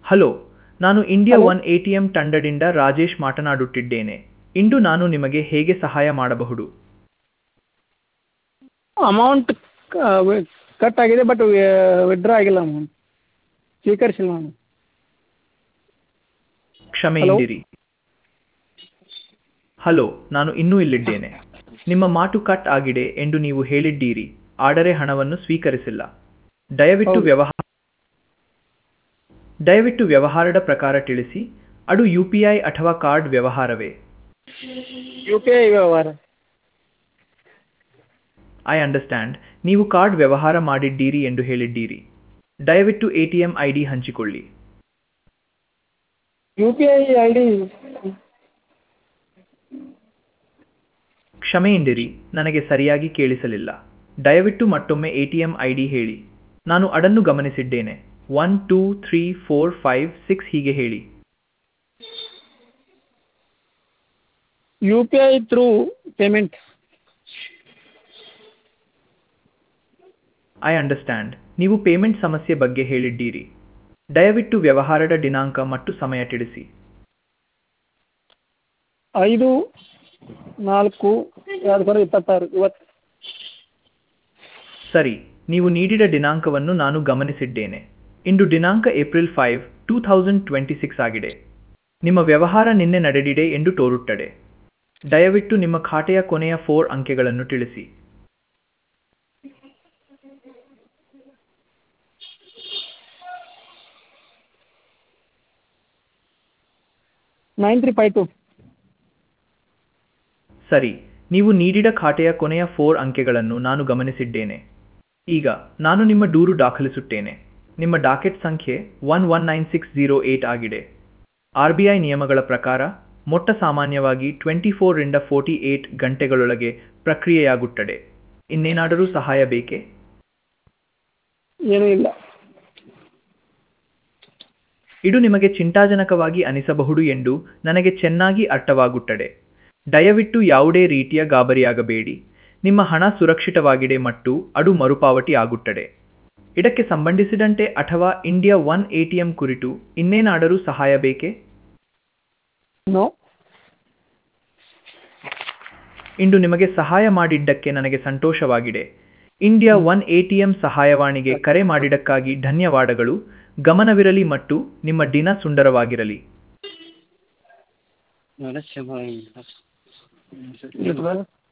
Hello ನಾನು India Hello. One A T M ತಂಡದಿಂದ ರಾಜೇಶ್ ಮಾತನಾಡುತ್ತಿದ್ದೇನೆ ಇಂದು ನಾನು ನಿಮಗೆ ಹೇಗೆ ಸಹಾಯ ಮಾಡಬಹುದು ಅಮೌಂಟ್ ಕಟ್ ಆಗಿದೆ ಬಟ್ ವಿಡ್ರಾ ಆಗಿಲ್ಲ ಅಮೌಂಟ್ ಸ್ವೀಕರಿಸಿಲ್ಲ ನಾನು ಕ್ಷಮೆಯಿಂದಿರಿ ಹಲೋ ನಾನು ಇನ್ನೂ ಇಲ್ಲಿದ್ದೇನೆ ನಿಮ್ಮ ಮಾತು ಕಟ್ ಆಗಿದೆ ಎಂದು ನೀವು ಹೇಳಿದ್ದೀರಿ ಆದರೆ ಹಣವನ್ನು ಸ್ವೀಕರಿಸಿಲ್ಲ ದಯವಿಟ್ಟು ಹೌದು. ವ್ಯವಹಾರ ದಯವಿಟ್ಟು ವ್ಯವಹಾರದ ಪ್ರಕಾರ ತಿಳಿಸಿ ಅದು ಯು ಪಿ ಐ ಅಥವಾ ಕಾರ್ಡ್ ವ್ಯವಹಾರವೇ ಯು ಪಿ ಐ ವ್ಯವಹಾರ ಐ ಅಂಡರ್ಸ್ಟ್ಯಾಂಡ್ ನೀವು ಕಾರ್ಡ್ ವ್ಯವಹಾರ ಮಾಡಿದ್ದೀರಿ ಎಂದು ಹೇಳಿದ್ದೀರಿ ದಯವಿಟ್ಟು A T M I D ಹಂಚಿಕೊಳ್ಳಿ U P I I D ಕ್ಷಮೆಯಿಂದಿರಿ ನನಗೆ ಸರಿಯಾಗಿ ಕೇಳಿಸಲಿಲ್ಲ ದಯವಿಟ್ಟು ಮತ್ತೊಮ್ಮೆ A T M I D ಹೇಳಿ ನಾನು ಅದನ್ನು ಗಮನಿಸಿದ್ದೇನೆ one two three four five six ಹೀಗೆ ಹೇಳಿ U P I through payment I understand ನೀವು ಪೇಮೆಂಟ್ ಸಮಸ್ಯೆ ಬಗ್ಗೆ ಹೇಳಿದ್ದೀರಿ ದಯವಿಟ್ಟು ವ್ಯವಹಾರದ ದಿನಾಂಕ ಮತ್ತು ಸಮಯ ತಿಳಿಸಿ ಐದು ನಾಲ್ಕು ಎರಡು ಸಾವಿರದ ಇಪ್ಪತ್ತಾರು ಇವತ್ತು ಸರಿ ನೀವು ನೀಡಿದ ದಿನಾಂಕವನ್ನು ನಾನು ಗಮನಿಸಿದ್ದೇನೆ ಇಂದು ದಿನಾಂಕ April five two thousand twenty six ಆಗಿದೆ ನಿಮ್ಮ ವ್ಯವಹಾರ ನಿನ್ನೆ ನಡೆದಿದೆ ಎಂದು ತೋರುತ್ತದೆ ದಯವಿಟ್ಟು ನಿಮ್ಮ ಖಾತೆಯ ಕೊನೆಯ ಫೋರ್ ಅಂಕೆಗಳನ್ನು ತಿಳಿಸಿ ನೈನ್ ತ್ರೀ ಫೈವ್ ಟು ಸರಿ ನೀವು ನೀಡಿದ ಖಾತೆಯ ಕೊನೆಯ ಫೋರ್ ಅಂಕೆಗಳನ್ನು ನಾನು ಗಮನಿಸಿದ್ದೇನೆ ಈಗ ನಾನು ನಿಮ್ಮ ದೂರು ದಾಖಲಿಸುತ್ತೇನೆ ನಿಮ್ಮ ಡಾಕೆಟ್ ಸಂಖ್ಯೆ one one nine six zero eight ಆಗಿದೆ ಆರ್ ಬಿ ಐ ನಿಯಮಗಳ ಪ್ರಕಾರ ಮೊಟ್ಟ ಸಾಮಾನ್ಯವಾಗಿ ಟ್ವೆಂಟಿ ಫೋರ್ರಿಂದ ಫೋರ್ಟಿ ಏಟ್ ಗಂಟೆಗಳೊಳಗೆ ಪ್ರಕ್ರಿಯೆಯಾಗುತ್ತದೆ ಇನ್ನೇನಾದರೂ ಸಹಾಯ ಬೇಕೇ ಏನೂ ಇಲ್ಲ ಇದು ನಿಮಗೆ ಚಿಂತಾಜನಕವಾಗಿ ಅನಿಸಬಹುದು ಎಂದು ನನಗೆ ಚೆನ್ನಾಗಿ ಅರ್ಥವಾಗುತ್ತದೆ ದಯವಿಟ್ಟು ಯಾವುದೇ ರೀತಿಯ ಗಾಬರಿಯಾಗಬೇಡಿ ನಿಮ್ಮ ಹಣ ಸುರಕ್ಷಿತವಾಗಿದೆ ಮತ್ತು ಅದು ಮರುಪಾವತಿ ಆಗುತ್ತದೆ ಇದಕ್ಕೆ ಸಂಬಂಧಿಸಿದಂತೆ ಅಥವಾ India one A T M ಕುರಿತು ಇನ್ನೇನಾದರೂ ಸಹಾಯ ಬೇಕೇ ನೋ ಇಂದು ನಿಮಗೆ ಸಹಾಯ ಮಾಡಿದ್ದಕ್ಕೆ ನನಗೆ ಸಂತೋಷವಾಗಿದೆ India one A T M ಸಹಾಯವಾಣಿಗೆ ಕರೆ ಮಾಡಿದ್ದಕ್ಕಾಗಿ ಧನ್ಯವಾದಗಳು ಗಮನವಿರಲಿ ಮತ್ತು ನಿಮ್ಮ ದಿನ ಸುಂದರವಾಗಿರಲಿ ಇದು